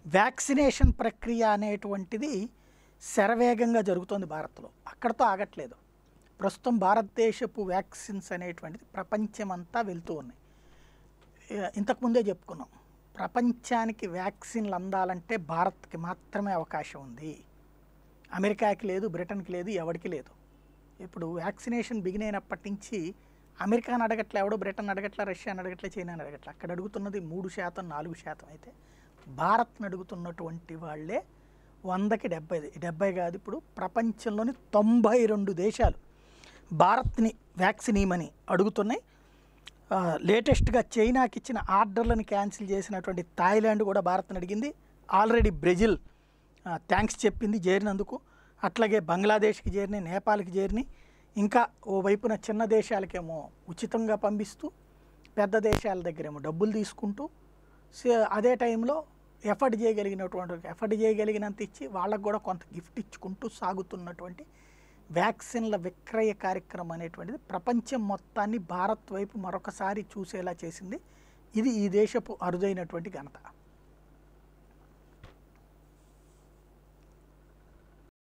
vaccination ప్రక్రియ అనేటువంటిది శరవేగంగా జరుగుతోంది భారత్లో అక్కడతో ఆగట్లేదు ప్రస్తుతం భారతదేశపు వ్యాక్సిన్స్ అనేటువంటిది ప్రపంచమంతా వెళ్తూ ఉన్నాయి ఏ- ఇంతకుముందే చెప్పుకున్నాం ప్రపంచానికి వ్యాక్సిన్లు అందాలంటే భారత్కి మాత్రమే అవకాశం ఉంది అమెరికాకి లేదు బ్రిటన్కి లేదు ఎవరికి లేదు ఇప్పుడు వ్యాక్సినేషన్ బిగిన్ అయినప్పటి నుంచి అమెరికాని అడగట్లే ఎవడో బ్రిటన్ అడగట్లే రష్యాని అడగట్లే చైనాని అడగట్లే అక్కడ అడుగుతున్నది మూడు శాతం నాలుగు శాతం అయితే భారత్ని అడుగుతున్నటువంటి వాళ్ళే వందకి డెబ్బై డెబ్బై కాదు ఇప్పుడు ప్రపంచంలోని తొంభై రెండు దేశాలు భారత్ని వ్యాక్సిన్ ఇవ్వమని అడుగుతున్నాయి ఆ, లేటెస్ట్గా చైనాకి ఇచ్చిన ఆర్డర్లను క్యాన్సిల్ చేసినటువంటి థాయిలాండ్ కూడా భారత్ని అడిగింది ఆల్రెడీ బ్రెజిల్ ఆ, థ్యాంక్స్ చెప్పింది చేరినందుకు అట్లాగే బంగ్లాదేశ్కి చేరినాయి నేపాల్కి చేరినాయి ఇంకా ఓ వైపున చిన్న దేశాలకేమో ఉచితంగా పంపిస్తూ పెద్ద దేశాల దగ్గరేమో డబ్బులు తీసుకుంటూ సే- అదే టైంలో ఎఫర్ట్ చేయగలిగినటువంటి ఎఫర్ట్ చేయగలిగినంత ఇచ్చి వాళ్ళకు కూడా కొంత గిఫ్ట్ ఇచ్చుకుంటూ సాగుతున్నటువంటి వ్యాక్సిన్ల విక్రయ కార్యక్రమం అనేటువంటిది ప్రపంచం మొత్తాన్ని భారత్ వైపు మరొకసారి చూసేలా చేసింది ఇది ఈ దేశపు అరుదైనటువంటి ఘనత